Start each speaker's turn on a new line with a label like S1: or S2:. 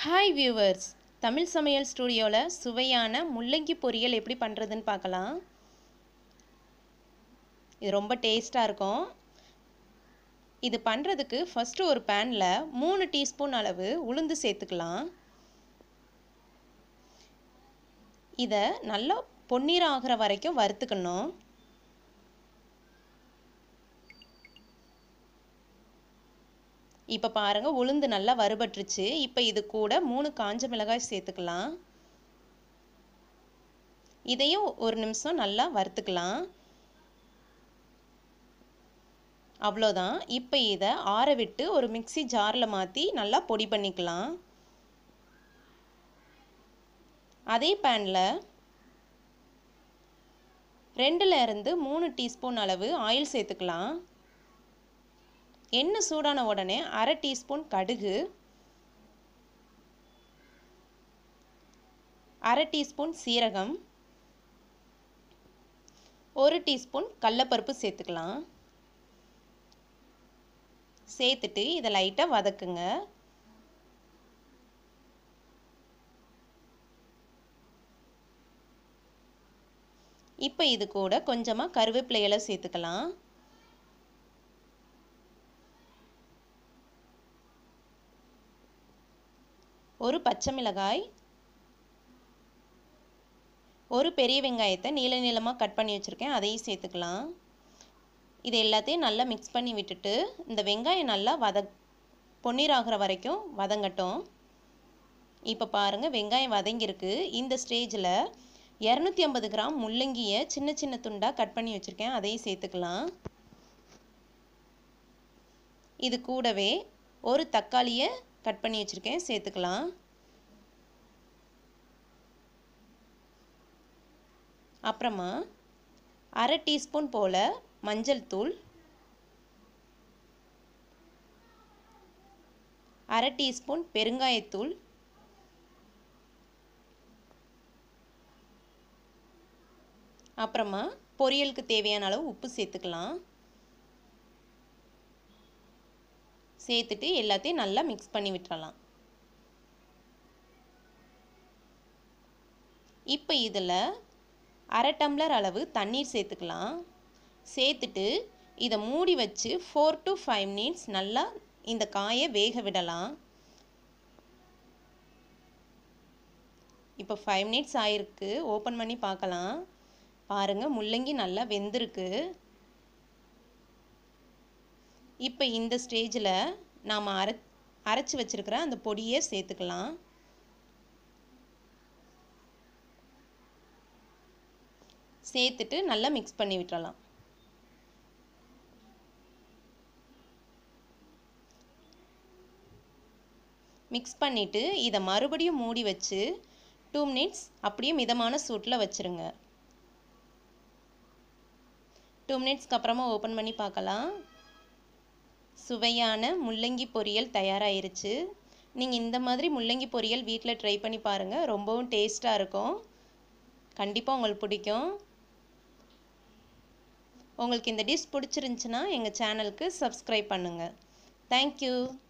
S1: hi viewers Tamil சமையல் ஸ்டூடியோவில் சுவையான முள்ளங்கி பொரியல் எப்படி பண்ணுறதுன்னு பார்க்கலாம் இது ரொம்ப டேஸ்ட்டாக இருக்கும் இது பண்ணுறதுக்கு ஃபஸ்ட்டு ஒரு பேனில் மூணு டீஸ்பூன் அளவு உளுந்து சேர்த்துக்கலாம் இதை நல்லா பொன்னீர் ஆகிற வரைக்கும் வறுத்துக்கணும் இப்போ பாருங்கள் உளுந்து நல்லா வறுபட்டுருச்சு இப்போ இது கூட மூணு காஞ்ச மிளகாய் சேர்த்துக்கலாம் இதையும் ஒரு நிமிஷம் நல்லா வறுத்துக்கலாம் அவ்வளோதான் இப்போ இதை ஆற விட்டு ஒரு மிக்சி ஜாரில் மாற்றி நல்லா பொடி பண்ணிக்கலாம் அதே பேனில் ரெண்டுல இருந்து மூணு டீஸ்பூன் அளவு ஆயில் சேர்த்துக்கலாம் எண்ணெய் சூடான உடனே அரை டீஸ்பூன் கடுகு அரை டீஸ்பூன் சீரகம் ஒரு டீஸ்பூன் கடலப்பருப்பு சேர்த்துக்கலாம் சேர்த்துட்டு இதை லைட்டாக வதக்குங்க இப்போ இது கூட கொஞ்சமாக கருவேப்பிலையில சேர்த்துக்கலாம் ஒரு பச்சை மிளகாய் ஒரு பெரிய வெங்காயத்தை நீள நீளமாக கட் பண்ணி வச்சுருக்கேன் அதையும் சேர்த்துக்கலாம் இது எல்லாத்தையும் நல்லா மிக்ஸ் பண்ணி விட்டுட்டு இந்த வெங்காயம் நல்லா வத பொன்னீராகிற வரைக்கும் வதங்கட்டும் இப்போ பாருங்கள் வெங்காயம் வதங்கியிருக்கு இந்த ஸ்டேஜில் இரநூத்தி ஐம்பது கிராம் முள்ளங்கியை சின்ன சின்ன துண்டாக கட் பண்ணி வச்சுருக்கேன் அதையும் சேர்த்துக்கலாம் இது கூடவே ஒரு தக்காளியை கட் பண்ணி வச்சுருக்கேன் சேர்த்துக்கலாம் அப்புறமா அரை டீஸ்பூன் போல் மஞ்சள் தூள் அரை டீஸ்பூன் பெருங்காயத்தூள் அப்புறமா பொரியலுக்கு தேவையான அளவு உப்பு சேர்த்துக்கலாம் சேர்த்துட்டு எல்லாத்தையும் நல்லா மிக்ஸ் பண்ணி விட்டுறலாம் இப்போ இதில் அரை டம்ளர் அளவு தண்ணீர் சேர்த்துக்கலாம் சேர்த்துட்டு இதை மூடி வச்சு ஃபோர் டு ஃபைவ் மினிட்ஸ் நல்லா இந்த காயை வேக விடலாம் இப்போ ஃபைவ் மினிட்ஸ் ஆயிருக்கு ஓப்பன் பண்ணி பார்க்கலாம் பாருங்கள் முள்ளங்கி நல்லா வெந்திருக்கு இப்போ இந்த ஸ்டேஜில் நாம் அரை அரைச்சி வச்சுருக்கிற அந்த பொடியை சேர்த்துக்கலாம் சேர்த்துட்டு நல்லா மிக்ஸ் பண்ணி விட்டுறலாம் மிக்ஸ் பண்ணிவிட்டு இதை மறுபடியும் மூடி வச்சு டூ மினிட்ஸ் அப்படியே மிதமான சூட்டில் வச்சுருங்க டூ மினிட்ஸ்க்கு அப்புறமா ஓப்பன் பண்ணி பார்க்கலாம் சுவையான முள்ளங்கி பொரியல் தயாராகிருச்சு நீங்கள் இந்த மாதிரி முள்ளங்கி பொரியல் வீட்டில் ட்ரை பண்ணி பாருங்கள் ரொம்பவும் டேஸ்ட்டாக இருக்கும் கண்டிப்பாக உங்களுக்கு பிடிக்கும் உங்களுக்கு இந்த டிஷ் பிடிச்சிருந்துச்சின்னா எங்கள் சேனலுக்கு சப்ஸ்கிரைப் பண்ணுங்கள் தேங்க்யூ